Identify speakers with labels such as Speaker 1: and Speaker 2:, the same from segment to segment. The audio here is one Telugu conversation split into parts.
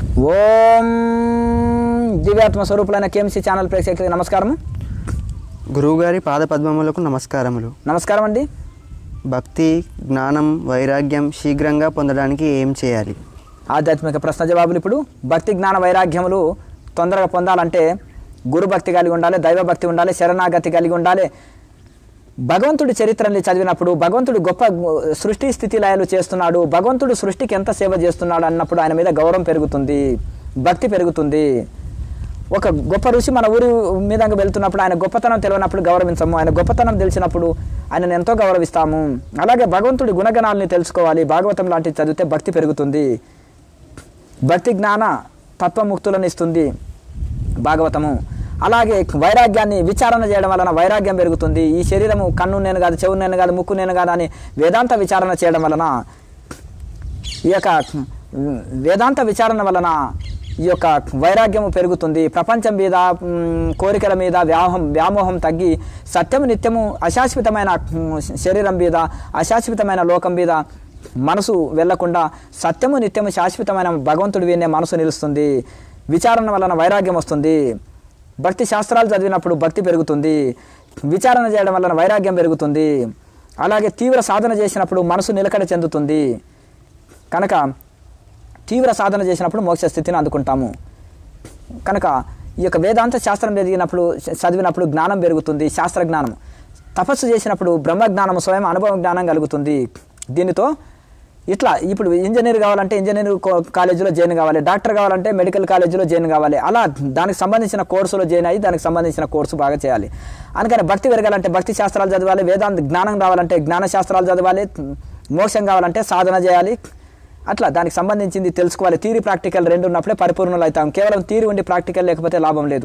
Speaker 1: ఓం దివ్యాత్మ స్వరూపులైన కేఎంసీ ఛానల్ ప్రేక్షకులకి నమస్కారం
Speaker 2: గురువుగారి పాదపద్మములకు నమస్కారములు
Speaker 1: నమస్కారం అండి
Speaker 2: భక్తి జ్ఞానం వైరాగ్యం శీఘ్రంగా పొందడానికి ఏం చేయాలి
Speaker 1: ఆధ్యాత్మిక ప్రశ్న జవాబులు ఇప్పుడు భక్తి జ్ఞాన వైరాగ్యములు తొందరగా పొందాలంటే గురు భక్తి కలిగి ఉండాలి దైవభక్తి ఉండాలి శరణాగతి కలిగి ఉండాలి భగవంతుడి చరిత్రని చదివినప్పుడు భగవంతుడు గొప్ప సృష్టి స్థితి లయాలు చేస్తున్నాడు భగవంతుడు సృష్టికి ఎంత సేవ చేస్తున్నాడు అన్నప్పుడు ఆయన మీద గౌరవం పెరుగుతుంది భక్తి పెరుగుతుంది ఒక గొప్ప ఋషి మన ఊరి మీద వెళ్తున్నప్పుడు ఆయన గొప్పతనం తెలియనప్పుడు గౌరవించము ఆయన గొప్పతనం తెలిసినప్పుడు ఆయనను ఎంతో గౌరవిస్తాము అలాగే భగవంతుడి గుణగణాలని తెలుసుకోవాలి భాగవతం లాంటివి చదివితే భక్తి పెరుగుతుంది భక్తి జ్ఞాన తత్వముక్తులను ఇస్తుంది భాగవతము అలాగే వైరాగ్యాన్ని విచారణ చేయడం వలన వైరాగ్యం పెరుగుతుంది ఈ శరీరము కన్ను నేను కాదు చెవు నేను కాదు ముక్కు నేను కాదు అని వేదాంత విచారణ చేయడం వలన ఈ యొక్క వేదాంత విచారణ వలన ఈ యొక్క వైరాగ్యము పెరుగుతుంది ప్రపంచం మీద మ్, కోరికల మీద వ్యామోహం వ్యామోహం తగ్గి సత్యము నిత్యము అశాశ్వతమైన మ్, శరీరం మీద అశాశ్వతమైన లోకం మీద మనసు వెళ్లకుండా సత్యము నిత్యము శాశ్వతమైన భగవంతుడి వినే మనసు నిలుస్తుంది విచారణ వలన వైరాగ్యం వస్తుంది భక్తి శాస్త్రాలు చదివినప్పుడు భక్తి పెరుగుతుంది విచారణ చేయడం వలన వైరాగ్యం పెరుగుతుంది అలాగే తీవ్ర సాధన చేసినప్పుడు మనసు నిలకడ చెందుతుంది కనుక తీవ్ర సాధన చేసినప్పుడు మోక్ష స్థితిని అందుకుంటాము కనుక ఈ యొక్క వేదాంత శాస్త్రం ఎదిగినప్పుడు చదివినప్పుడు జ్ఞానం పెరుగుతుంది శాస్త్ర జ్ఞానం తపస్సు చేసినప్పుడు బ్రహ్మ జ్ఞానం స్వయం అనుభవ జ్ఞానం కలుగుతుంది దీనితో ఇట్లా ఇప్పుడు ఇంజనీర్ కావాలంటే ఇంజనీర్ కో- కాలేజీలో జాయిన్ కావాలి డాక్టర్ కావాలంటే మెడికల్ కాలేజీలో జాయిన్ కావాలి అలా దానికి సంబంధించిన కోర్సులో జాయిన్ అయ్యి దానికి సంబంధించిన కోర్సు బాగా చేయాలి అందుకని భక్తి పెరగాలంటే భక్తి శాస్త్రాలు చదవాలి వేదాంత జ్ఞానం రావాలంటే జ్ఞాన శాస్త్రాలు చదవాలి మోక్షం కావాలంటే సాధన చేయాలి అట్లా దానికి సంబంధించింది తెలుసుకోవాలి థీరీ ప్రాక్టికల్ రెండు ఉన్నప్పుడే పరిపూర్ణలు అవుతాం కేవలం థీరీ ఉండి ప్రాక్టికల్ లేకపోతే లాభం లేదు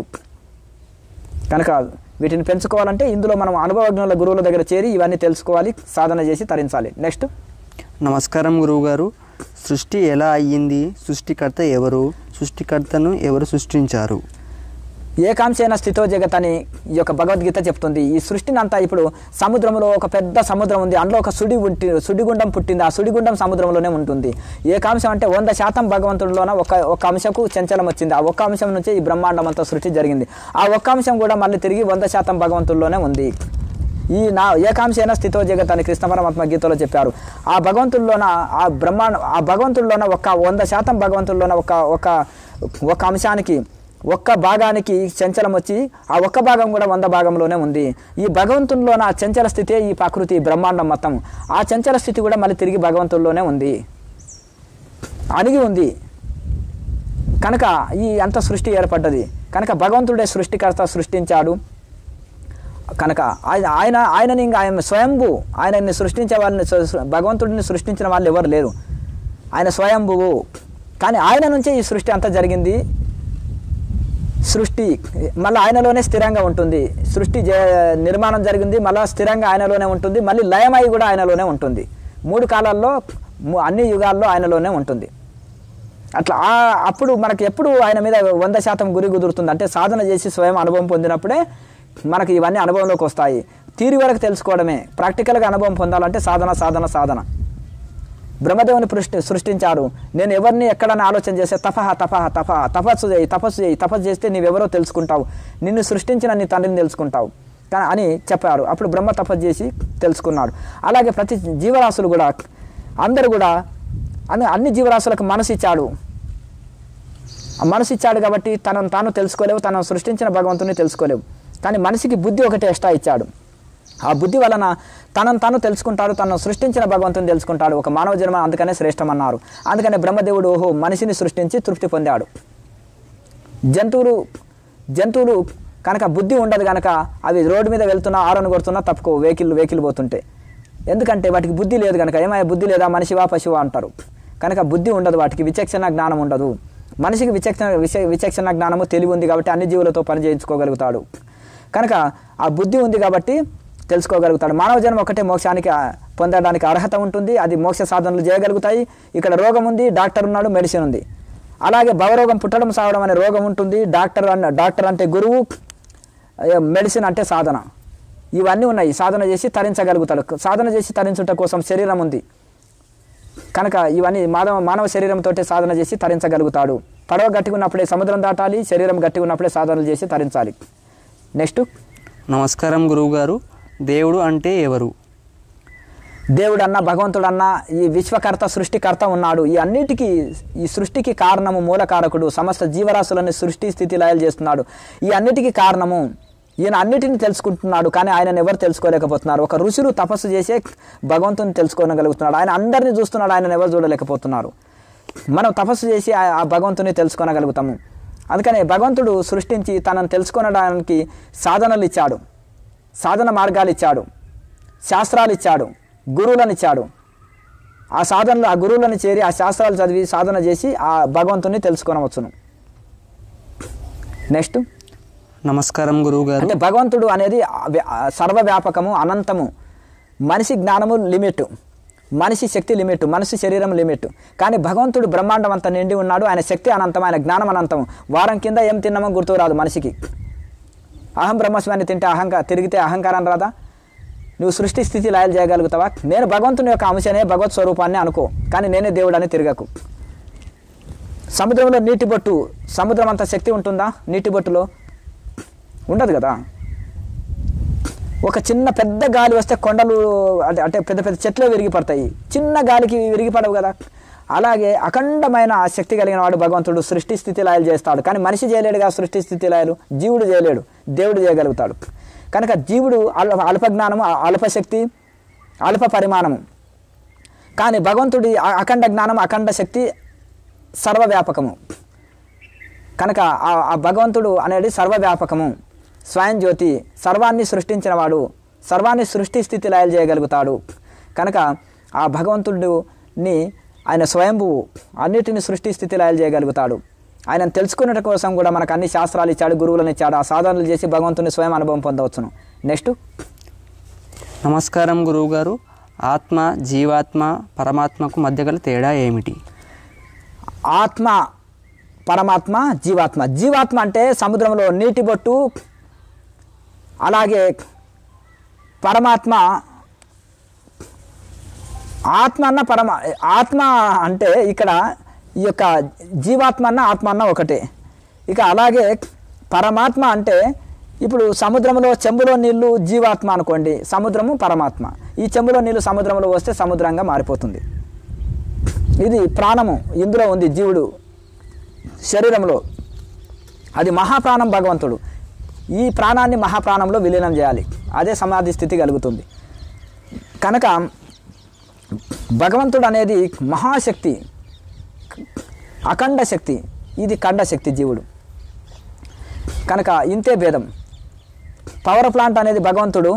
Speaker 1: కనుక వీటిని పెంచుకోవాలంటే ఇందులో మనం అనుభవజ్ఞుల గురువుల దగ్గర చేరి ఇవన్నీ తెలుసుకోవాలి సాధన చేసి తరించాలి నెక్స్ట్
Speaker 2: నమస్కారం గురువుగారు సృష్టి ఎలా అయ్యింది సృష్టికర్త ఎవరు సృష్టికర్తను ఎవరు సృష్టించారు
Speaker 1: ఏకాంశైన స్థితో జగత్ అని ఈ యొక్క భగవద్గీత చెప్తుంది ఈ సృష్టిని అంతా ఇప్పుడు సముద్రంలో ఒక పెద్ద సముద్రం ఉంది అందులో ఒక సుడి ఉంటి సుడిగుండం పుట్టింది ఆ సుడిగుండం సముద్రంలోనే ఉంటుంది ఏకాంశం అంటే వంద శాతం భగవంతుడిలోన ఒక ఒక అంశకు చంచలం వచ్చింది ఆ ఒక్క అంశం నుంచే ఈ బ్రహ్మాండం అంతా సృష్టి జరిగింది ఆ ఒక్క అంశం కూడా మళ్ళీ తిరిగి వంద శాతం భగవంతుల్లోనే ఉంది ఈ నా ఏకాంశైన స్థితో జగత్ అని కృష్ణ పరమాత్మ గీతలో చెప్పారు ఆ భగవంతుల్లోన ఆ బ్రహ్మాండ ఆ భగవంతుల్లోన ఒక వంద శాతం భగవంతుల్లోన ఒక ఒక ఒక అంశానికి ఒక్క భాగానికి చంచలం వచ్చి ఆ ఒక్క భాగం కూడా వంద భాగంలోనే ఉంది ఈ భగవంతుల్లోన ఆ చంచల స్థితే ఈ ప్రకృతి బ్రహ్మాండం మొత్తం ఆ చంచల స్థితి కూడా మళ్ళీ తిరిగి భగవంతుల్లోనే ఉంది అణిగి ఉంది కనుక ఈ అంత సృష్టి ఏర్పడ్డది కనుక భగవంతుడే సృష్టికర్త సృష్టించాడు కనుక ఆయన ఆయన ఆయనని ఇంకా ఆయన స్వయంభు ఆయనని సృష్టించే వాళ్ళని సృ- భగవంతుడిని సృష్టించిన వాళ్ళు ఎవరు లేరు ఆయన స్వయంభువు కానీ ఆయన నుంచే ఈ సృష్టి అంతా జరిగింది సృష్టి మళ్ళీ ఆయనలోనే స్థిరంగా ఉంటుంది సృష్టి జ నిర్మాణం జరిగింది మళ్ళీ స్థిరంగా ఆయనలోనే ఉంటుంది మళ్ళీ లయమై కూడా ఆయనలోనే ఉంటుంది మూడు కాలాల్లో ము- అన్ని యుగాల్లో ఆయనలోనే ఉంటుంది అట్లా ఆ అప్పుడు మనకి ఎప్పుడు ఆయన మీద వంద శాతం గురి కుదురుతుంది అంటే సాధన చేసి స్వయం అనుభవం పొందినప్పుడే మనకి ఇవన్నీ అనుభవంలోకి వస్తాయి తీరి వరకు తెలుసుకోవడమే ప్రాక్టికల్గా అనుభవం పొందాలంటే సాధన సాధన సాధన బ్రహ్మదేవుని సృష్టి సృష్టించారు నేను ఎవరిని ఎక్కడని ఆలోచన చేస్తే తపహ తపహ తపహ తపస్సు చేయి తపస్సు చేయి తపస్సు చేస్తే నీవెవరో తెలుసుకుంటావు నిన్ను సృష్టించిన నీ తండ్రిని తెలుసుకుంటావు కానీ అని చెప్పారు అప్పుడు బ్రహ్మ తపస్సు చేసి తెలుసుకున్నాడు అలాగే ప్రతి జీవరాశులు కూడా అందరూ కూడా అన్ని అన్ని జీవరాశులకు మనసు ఇచ్చాడు ఆ మనసు ఇచ్చాడు కాబట్టి తనను తాను తెలుసుకోలేవు తనను సృష్టించిన భగవంతుని తెలుసుకోలేవు కానీ మనిషికి బుద్ధి ఒకటి ఎక్స్ట్రా ఇచ్చాడు ఆ బుద్ధి వలన తనను తాను తెలుసుకుంటాడు తనను సృష్టించిన భగవంతుని తెలుసుకుంటాడు ఒక మానవ జన్మ అందుకనే శ్రేష్టమన్నారు అందుకనే బ్రహ్మదేవుడు ఓహో మనిషిని సృష్టించి తృప్తి పొందాడు జంతువులు జంతువులు కనుక బుద్ధి ఉండదు కనుక అవి రోడ్డు మీద వెళ్తున్నా ఆరను కొడుతున్నా తప్పుకో వెహికల్ వెహికల్ పోతుంటే ఎందుకంటే వాటికి బుద్ధి లేదు కనుక ఏమయ్యా బుద్ధి లేదా మనిషివా పశువా అంటారు కనుక బుద్ధి ఉండదు వాటికి విచక్షణ జ్ఞానం ఉండదు మనిషికి విచక్షణ విచ విచక్షణ జ్ఞానము తెలివి ఉంది కాబట్టి అన్ని జీవులతో పని చేయించుకోగలుగుతాడు కనుక ఆ బుద్ధి ఉంది కాబట్టి తెలుసుకోగలుగుతాడు మానవ జన్మ ఒకటే మోక్షానికి ఆ, పొందడానికి అర్హత ఉంటుంది అది మోక్ష సాధనలు చేయగలుగుతాయి ఇక్కడ రోగం ఉంది డాక్టర్ ఉన్నాడు మెడిసిన్ ఉంది అలాగే భవరోగం పుట్టడం సావడం అనే రోగం ఉంటుంది డాక్టర్ అన్న డాక్టర్ అంటే గురువు ఏ, మెడిసిన్ అంటే సాధన ఇవన్నీ ఉన్నాయి సాధన చేసి తరించగలుగుతాడు సాధన చేసి తరించుట కోసం శరీరం ఉంది కనుక ఇవన్నీ మానవ మానవ శరీరంతో సాధన చేసి తరించగలుగుతాడు పడవ గట్టిగా ఉన్నప్పుడే సముద్రం దాటాలి శరీరం గట్టిగా ఉన్నప్పుడే సాధనలు చేసి తరించాలి నెక్స్ట్
Speaker 2: నమస్కారం గురువుగారు దేవుడు అంటే ఎవరు
Speaker 1: దేవుడన్న భగవంతుడన్న ఈ విశ్వకర్త సృష్టికర్త ఉన్నాడు ఈ అన్నిటికీ ఈ సృష్టికి కారణము మూలకారకుడు సమస్త జీవరాశులని సృష్టి స్థితి లయాలు చేస్తున్నాడు ఈ అన్నిటికీ కారణము ఈయన అన్నిటిని తెలుసుకుంటున్నాడు కానీ ఆయన ఎవరు తెలుసుకోలేకపోతున్నారు ఒక ఋషులు తపస్సు చేసే భగవంతుని తెలుసుకోగలుగుతున్నాడు ఆయన అందరినీ చూస్తున్నాడు ఆయన ఎవరు చూడలేకపోతున్నారు మనం తపస్సు చేసి ఆ ఆ భగవంతుని తెలుసుకోగలుగుతాము అందుకని భగవంతుడు సృష్టించి తనను తెలుసుకోవడానికి సాధనలు ఇచ్చాడు సాధన మార్గాలు ఇచ్చాడు శాస్త్రాలు ఇచ్చాడు గురువులను ఇచ్చాడు ఆ సాధనలు ఆ గురువులను చేరి ఆ శాస్త్రాలు చదివి సాధన చేసి ఆ భగవంతుని తెలుసుకోనవచ్చును నెక్స్ట్
Speaker 2: నమస్కారం గురువుగారు
Speaker 1: అంటే భగవంతుడు అనేది వ్య- సర్వవ్యాపకము అనంతము మనిషి జ్ఞానము లిమిట్ మనిషి శక్తి లిమిట్ మనిషి శరీరం లిమిట్ కానీ భగవంతుడు బ్రహ్మాండం అంతా నిండి ఉన్నాడు ఆయన శక్తి అనంతం ఆయన జ్ఞానం అనంతం వారం కింద ఏం తిన్నామో గుర్తు రాదు మనిషికి అహం బ్రహ్మస్వాన్ని తింటే అహంకార తిరిగితే అహంకారం రాదా నువ్వు సృష్టి స్థితి లాయలు చేయగలుగుతావా నేను భగవంతుని యొక్క అంశనే భగవత్ స్వరూపాన్ని అనుకో కానీ నేనే దేవుడు అని తిరగకు సముద్రంలో నీటి బొట్టు సముద్రం అంత శక్తి ఉంటుందా నీటి బొట్టులో ఉండదు కదా ఒక చిన్న పెద్ద గాలి వస్తే కొండలు అంటే అంటే పెద్ద పెద్ద చెట్లు విరిగి పడతాయి చిన్న గాలికి విరిగి పడవు కదా అలాగే అఖండమైన శక్తి కలిగిన వాడు భగవంతుడు సృష్టి స్థితి లయాలు చేస్తాడు కానీ మనిషి చేయలేడుగా సృష్టి స్థితి లయాలు జీవుడు చేయలేడు దేవుడు చేయగలుగుతాడు కనుక జీవుడు అల్ప అల్ప జ్ఞానము అ- అల్పశక్తి అల్ప పరిమాణము కానీ భగవంతుడి అ- అఖండ జ్ఞానం అఖండ శక్తి సర్వవ్యాపకము కనుక ఆ- ఆ భగవంతుడు అనేది సర్వవ్యాపకము స్వయం జ్యోతి సర్వాన్ని సృష్టించినవాడు సర్వాన్ని సృష్టి స్థితి లయాలు చేయగలుగుతాడు కనుక ఆ భగవంతుడిని ఆయన స్వయంభువు అన్నిటిని సృష్టి స్థితి లయాలు చేయగలుగుతాడు ఆయన తెలుసుకున్నట కోసం కూడా మనకు అన్ని శాస్త్రాలు ఇచ్చాడు గురువులను ఇచ్చాడు ఆ సాధనలు చేసి భగవంతుని స్వయం అనుభవం పొందవచ్చును నెక్స్ట్
Speaker 2: నమస్కారం గురువుగారు ఆత్మ జీవాత్మ పరమాత్మకు మధ్య గల తేడా ఏమిటి
Speaker 1: ఆత్మ పరమాత్మ జీవాత్మ జీవాత్మ అంటే సముద్రంలో నీటి బొట్టు అలాగే పరమాత్మ ఆత్మ అన్న పరమ ఆత్మ అంటే ఇక్కడ ఈ యొక్క జీవాత్మ అన్న ఆత్మ అన్న ఒకటే ఇక అలాగే పరమాత్మ అంటే ఇప్పుడు సముద్రంలో చెంబులో నీళ్లు జీవాత్మ అనుకోండి సముద్రము పరమాత్మ ఈ చెంబులో నీళ్లు సముద్రంలో వస్తే సముద్రంగా మారిపోతుంది ఇది ప్రాణము ఇందులో ఉంది జీవుడు శరీరంలో అది మహాప్రాణం భగవంతుడు ఈ ప్రాణాన్ని మహాప్రాణంలో విలీనం చేయాలి అదే సమాధి స్థితి కలుగుతుంది కనుక భగవంతుడు అనేది మహాశక్తి అఖండ శక్తి ఇది ఖండ శక్తి జీవుడు కనుక ఇంతే భేదం పవర్ ప్లాంట్ అనేది భగవంతుడు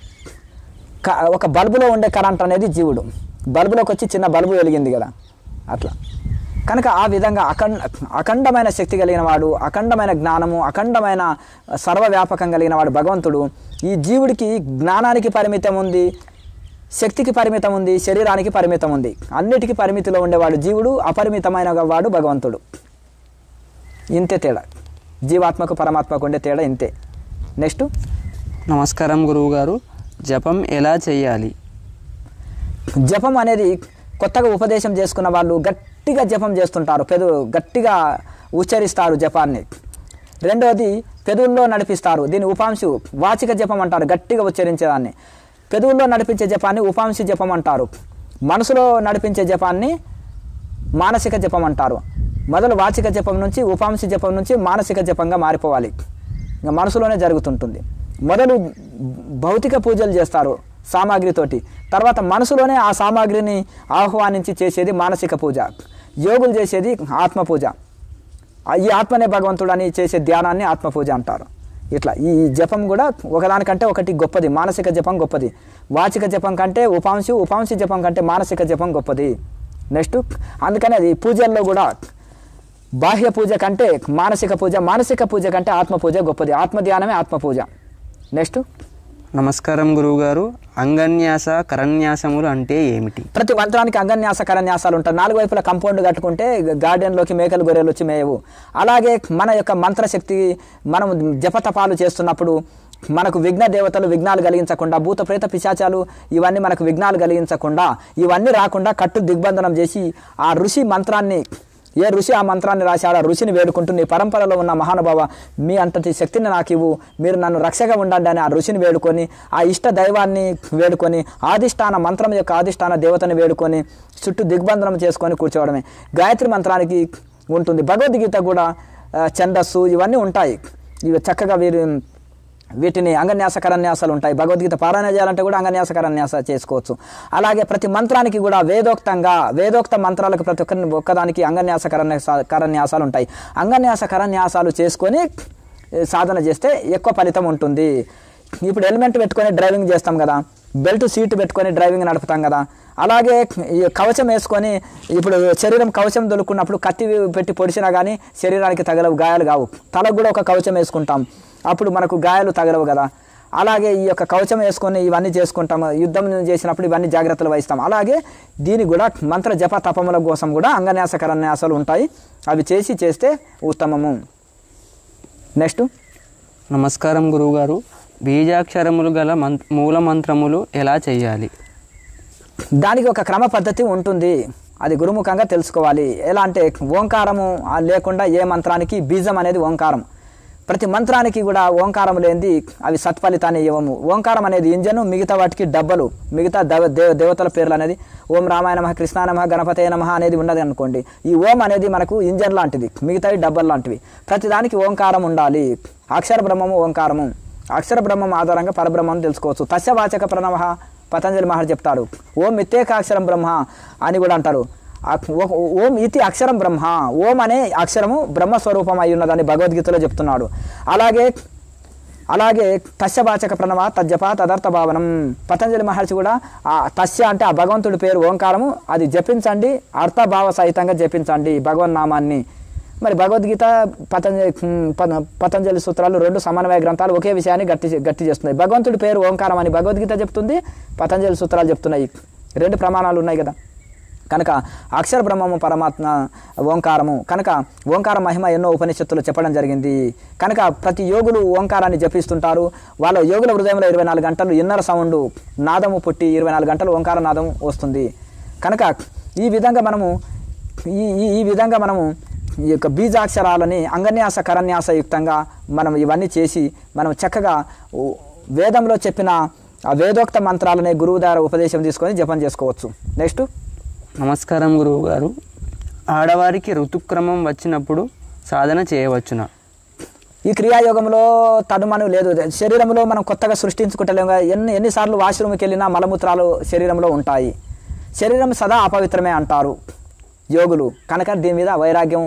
Speaker 1: క- ఒక బల్బులో ఉండే కరెంట్ అనేది జీవుడు బల్బులోకి వచ్చి చిన్న బల్బు వెలిగింది కదా అట్లా కనుక ఆ విధంగా అఖండ అఖండమైన శక్తి కలిగిన వాడు అఖండమైన జ్ఞానము అఖండమైన సర్వవ్యాపకం కలిగిన వాడు భగవంతుడు ఈ జీవుడికి జ్ఞానానికి పరిమితం ఉంది శక్తికి పరిమితం ఉంది శరీరానికి పరిమితం ఉంది అన్నిటికీ పరిమితిలో ఉండేవాడు జీవుడు అపరిమితమైన వాడు భగవంతుడు ఇంతే తేడా జీవాత్మకు పరమాత్మకు ఉండే తేడా ఇంతే నెక్స్ట్
Speaker 2: నమస్కారం గురువుగారు జపం ఎలా చేయాలి
Speaker 1: జపం అనేది కొత్తగా ఉపదేశం చేసుకున్న వాళ్ళు గట్టిగా జపం చేస్తుంటారు పెదు గట్టిగా ఉచ్చరిస్తారు జపాన్ని రెండోది పెదవుల్లో నడిపిస్తారు దీన్ని ఉపాంశు వాచిక జపం అంటారు గట్టిగా ఉచ్చరించేదాన్ని పెదవుల్లో నడిపించే జపాన్ని ఉపాంశి జపం అంటారు మనసులో నడిపించే జపాన్ని మానసిక జపం అంటారు మొదలు వాచిక జపం నుంచి ఉపాంశి జపం నుంచి మానసిక జపంగా మారిపోవాలి ఇంకా మనసులోనే జరుగుతుంటుంది మొదలు భౌతిక పూజలు చేస్తారు సామాగ్రితోటి తర్వాత మనసులోనే ఆ సామాగ్రిని ఆహ్వానించి చేసేది మానసిక పూజ యోగులు చేసేది ఆత్మ పూజ ఆ ఈ ఆత్మనే భగవంతుడు అని చేసే ధ్యానాన్ని ఆత్మ పూజ అంటారు ఇట్లా ఈ జపం కూడా ఒకదానికంటే ఒకటి గొప్పది మానసిక జపం గొప్పది వాచిక జపం కంటే ఉపాంశి ఉపాంశి జపం కంటే మానసిక జపం గొప్పది నెక్స్ట్ అందుకని అది పూజల్లో కూడా బాహ్య పూజ కంటే మానసిక పూజ మానసిక పూజ కంటే ఆత్మ పూజ గొప్పది ఆత్మ ధ్యానమే ఆత్మ పూజ నెక్స్ట్
Speaker 2: నమస్కారం గురువుగారు అంగన్యాస కరన్యాసములు అంటే ఏమిటి
Speaker 1: ప్రతి మంత్రానికి అంగన్యాస కరన్యాసాలు ఉంటాయి నాలుగు వైపుల కంపౌండ్ కట్టుకుంటే గార్డెన్లోకి మేకలు గొర్రెలు వచ్చి మేయవు అలాగే మన యొక్క మంత్రశక్తి మనం జపతపాలు చేస్తున్నప్పుడు మనకు విఘ్న దేవతలు విఘ్నాలు కలిగించకుండా భూత ప్రేత పిశాచాలు ఇవన్నీ మనకు విఘ్నాలు కలిగించకుండా ఇవన్నీ రాకుండా కట్టు దిగ్బంధనం చేసి ఆ ఋషి మంత్రాన్ని ఏ ఋషి ఆ మంత్రాన్ని రాశాడో ఆ ఋషిని వేడుకుంటూ నీ పరంపరలో ఉన్న మహానుభావ మీ అంతటి శక్తిని నాకు ఇవ్వు మీరు నన్ను రక్షగా ఉండండి అని ఆ ఋషిని వేడుకొని ఆ ఇష్ట దైవాన్ని వేడుకొని ఆదిష్టాన మంత్రం యొక్క ఆదిష్టాన దేవతని వేడుకొని చుట్టూ దిగ్బంధనం చేసుకొని కూర్చోవడమే గాయత్రి మంత్రానికి ఉంటుంది భగవద్గీత కూడా ఆ, ఛందస్సు ఇవన్నీ ఉంటాయి ఇవి చక్కగా వీరు వీటిని అంగన్యాస కరన్యాసాలు ఉంటాయి భగవద్గీత పారాయణ చేయాలంటే కూడా అంగన్యాస కరన్యాస చేసుకోవచ్చు అలాగే ప్రతి మంత్రానికి కూడా వేదోక్తంగా వేదోక్త మంత్రాలకు ప్రతి ఒక్క ఒక్కదానికి అంగన్యాస కరన్యాస కరన్యాసాలు ఉంటాయి అంగన్యాస కరన్యాసాలు చేసుకొని ఏ, సాధన చేస్తే ఎక్కువ ఫలితం ఉంటుంది ఇప్పుడు హెల్మెట్ పెట్టుకొని డ్రైవింగ్ చేస్తాం కదా బెల్ట్ సీట్ పెట్టుకొని డ్రైవింగ్ నడుపుతాం కదా అలాగే ఈ కవచం వేసుకొని ఇప్పుడు శరీరం కవచం దొరుకున్నప్పుడు కత్తి పెట్టి పొడిచినా కానీ శరీరానికి తగలవు గాయాలు కావు తలకు కూడా ఒక కవచం వేసుకుంటాం అప్పుడు మనకు గాయాలు తగలవు కదా అలాగే ఈ యొక్క కవచం వేసుకొని ఇవన్నీ చేసుకుంటాం యుద్ధం చేసినప్పుడు ఇవన్నీ జాగ్రత్తలు వహిస్తాం అలాగే దీనికి కూడా మంత్ర జప తపముల కోసం కూడా అంగన్యాస కరన్యాసాలు ఉంటాయి అవి చేసి చేస్తే ఉత్తమము నెక్స్ట్
Speaker 2: నమస్కారం గురువుగారు బీజాక్షరములు గల మం మూల మంత్రములు ఎలా చేయాలి
Speaker 1: దానికి ఒక క్రమ పద్ధతి ఉంటుంది అది గురుముఖంగా తెలుసుకోవాలి ఎలా అంటే ఓంకారము ఆ లేకుండా ఏ మంత్రానికి బీజం అనేది ఓంకారం ప్రతి మంత్రానికి కూడా ఓంకారం లేనిది అవి సత్ఫలితాన్ని ఇవ్వము ఓంకారం అనేది ఇంజను మిగతా వాటికి డబ్బలు మిగతా దేవ దేవ దేవతల పేర్లు అనేది ఓం రామాయ నమ కృష్ణ నమ గణపతే నమ అనేది ఉన్నది అనుకోండి ఈ ఓం అనేది మనకు ఇంజన్ లాంటిది మిగతావి డబ్బల్ లాంటివి ప్రతిదానికి ఓంకారం ఉండాలి అక్షర బ్రహ్మము ఓంకారము అక్షర బ్రహ్మం ఆధారంగా పరబ్రహ్మం తెలుసుకోవచ్చు తస్యవాచక ప్రణవ పతంజలి మహర్షి చెప్తాడు ఓం ఇత్యేకాక్షరం బ్రహ్మ అని కూడా అంటారు అక్- ఓ- ఓం ఇతి అక్షరం బ్రహ్మ ఓం అనే అక్షరము బ్రహ్మస్వరూపం అయి ఉన్నదని భగవద్గీతలో చెప్తున్నాడు అలాగే అలాగే తస్యవాచక ప్రణవ తజ్జప తదర్థ భావనం పతంజలి మహర్షి కూడా ఆ తస్య అంటే ఆ భగవంతుడి పేరు ఓంకారము అది జపించండి అర్థభావ సహితంగా జపించండి భగవన్ నామాన్ని మరి భగవద్గీత పతంజలి ఉమ్, పత- పతంజలి సూత్రాలు రెండు సమన్వయ గ్రంథాలు ఒకే విషయాన్ని గట్టి గట్టి చేస్తున్నాయి భగవంతుడి పేరు ఓంకారం అని భగవద్గీత చెప్తుంది పతంజలి సూత్రాలు చెప్తున్నాయి రెండు ప్రమాణాలు ఉన్నాయి కదా కనుక అక్షర బ్రహ్మము పరమాత్మ ఓంకారము కనుక ఓంకార మహిమ ఎన్నో ఉపనిషత్తులు చెప్పడం జరిగింది కనుక ప్రతి యోగులు ఓంకారాన్ని జపిస్తుంటారు వాళ్ళ యోగుల హృదయంలో ఇరవై నాలుగు గంటలు ఇన్నర సౌండ్ నాదము పుట్టి ఇరవై నాలుగు గంటలు ఓంకార నాదం వస్తుంది కనుక ఈ విధంగా మనము ఈ ఈ- ఈ విధంగా మనము ఈ యొక్క బీజాక్షరాలని అంగన్యాస కరన్యాస యుక్తంగా మనం ఇవన్నీ చేసి మనం చక్కగా ఓ- వేదంలో చెప్పిన ఆ వేదోక్త మంత్రాలనే గురువు ద్వారా ఉపదేశం తీసుకొని జపం చేసుకోవచ్చు నెక్స్ట్
Speaker 2: నమస్కారం గురువుగారు ఆడవారికి ఋతుక్రమం వచ్చినప్పుడు సాధన చేయవచ్చునా
Speaker 1: ఈ క్రియాయోగంలో తనుమను లేదు శరీరంలో మనం కొత్తగా సృష్టించుకుంటలేము కదా. ఎన్ని ఎన్నిసార్లు వాష్రూమ్కి వెళ్ళినా మలమూత్రాలు శరీరంలో ఉంటాయి శరీరం సదా అపవిత్రమే అంటారు యోగులు కనుక దీని మీద వైరాగ్యం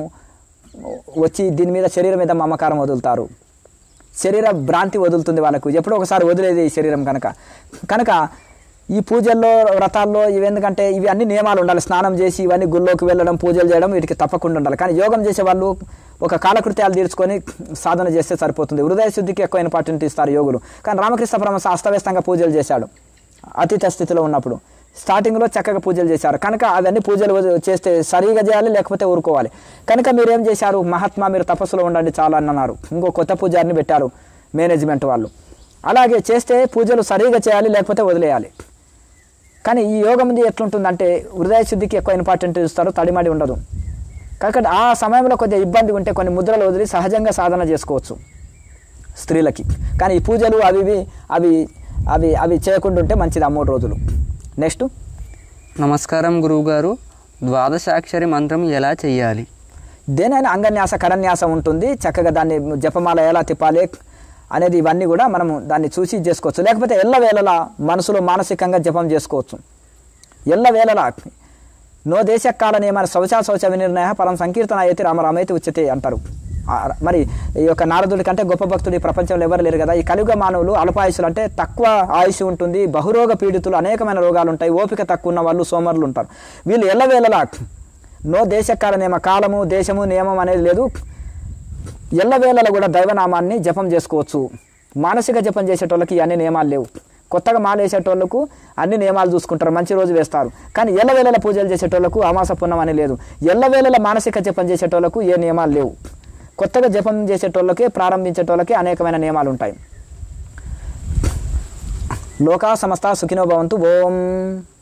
Speaker 1: వచ్చి దీని మీద శరీరం మీద మమకారం వదులుతారు శరీర భ్రాంతి వదులుతుంది వాళ్ళకు ఎప్పుడో ఒకసారి వదిలేది ఈ శరీరం కనుక కనుక ఈ పూజల్లో వ్రతాల్లో ఇవి ఎందుకంటే ఇవి అన్ని నియమాలు ఉండాలి స్నానం చేసి ఇవన్నీ గుళ్ళోకి వెళ్ళడం పూజలు చేయడం వీటికి తప్పకుండా ఉండాలి కానీ యోగం చేసే వాళ్ళు ఒక కాలకృత్యాలు తీర్చుకొని సాధన చేస్తే సరిపోతుంది హృదయ శుద్ధికి ఎక్కువ ఇంపార్టెంట్ ఇస్తారు యోగులు కానీ రామకృష్ణ పరమహంస అస్తవ్యస్తంగా పూజలు చేశాడు అతీత స్థితిలో ఉన్నప్పుడు స్టార్టింగ్లో చక్కగా పూజలు చేశారు కనుక అవన్నీ పూజలు వద- చేస్తే సరిగా చేయాలి లేకపోతే ఊరుకోవాలి కనుక మీరు ఏం చేశారు మహాత్మా మీరు తపస్సులో ఉండండి చాలా అని అన్నారు ఇంకో కొత్త పూజారిని పెట్టారు మేనేజ్మెంట్ వాళ్ళు అలాగే చేస్తే పూజలు సరిగా చేయాలి లేకపోతే వదిలేయాలి కానీ ఈ యోగం ఇది ఎట్లుంటుందంటే హృదయ శుద్ధికి ఎక్కువ ఇంపార్టెంట్ ఇస్తారు తడిమడి ఉండదు కాబట్టి ఆ సమయంలో కొద్దిగా ఇబ్బంది ఉంటే కొన్ని ముద్రలు వదిలి సహజంగా సాధన చేసుకోవచ్చు స్త్రీలకి కానీ ఈ పూజలు అవి ఇవి అవి అవి అవి చేయకుండా ఉంటే మంచిది ఆ మూడు రోజులు నెక్స్ట్
Speaker 2: నమస్కారం గురువుగారు ద్వాదశాక్షరి మంత్రం ఎలా చెయ్యాలి
Speaker 1: దేనైనా అంగన్యాస కరన్యాసం ఉంటుంది చక్కగా దాన్ని జపమాల ఎలా తిప్పాలి అనేది ఇవన్నీ కూడా మనము దాన్ని చూసి చేసుకోవచ్చు లేకపోతే ఎల్లవేళలా మనసులో మానసికంగా జపం చేసుకోవచ్చు ఎల్లవేళలా నో దేశకాల నియమాన శౌచా శౌచ వినిర్ణయ పరం సంకీర్తన అయితే రామరామైతే ఉచ్యతే అంటారు ఆ, మరి ఈ యొక్క నారదుడి కంటే గొప్ప భక్తుడు ఈ ప్రపంచంలో ఎవరు లేరు కదా ఈ కలియుగ మానవులు అల్పాయుషులు అంటే తక్కువ ఆయుష్ ఉంటుంది బహురోగ పీడితులు అనేకమైన రోగాలు ఉంటాయి ఓపిక తక్కువ ఉన్న వాళ్ళు సోమరులు ఉంటారు వీళ్ళు ఎల్లవేళలా నో దేశకాల నియమ కాలము దేశము నియమం అనేది లేదు ఎల్లవేళలా కూడా దైవనామాన్ని జపం చేసుకోవచ్చు మానసిక జపం చేసేటోళ్ళకి అన్ని నియమాలు లేవు కొత్తగా మాల వేసేటోళ్ళకు అన్ని నియమాలు చూసుకుంటారు మంచి రోజు వేస్తారు కానీ ఎల్లవేళల పూజలు చేసేటోళ్ళకు అమాస పుణ్యం అని లేదు ఎల్లవేళల మానసిక జపం చేసేటోళ్ళకు ఏ నియమాలు లేవు కొత్తగా జపం చేసేటోళ్ళకి ప్రారంభించేటోళ్ళకి అనేకమైన నియమాలు ఉంటాయి లోకా సమస్త సుఖినో భవంతు ఓం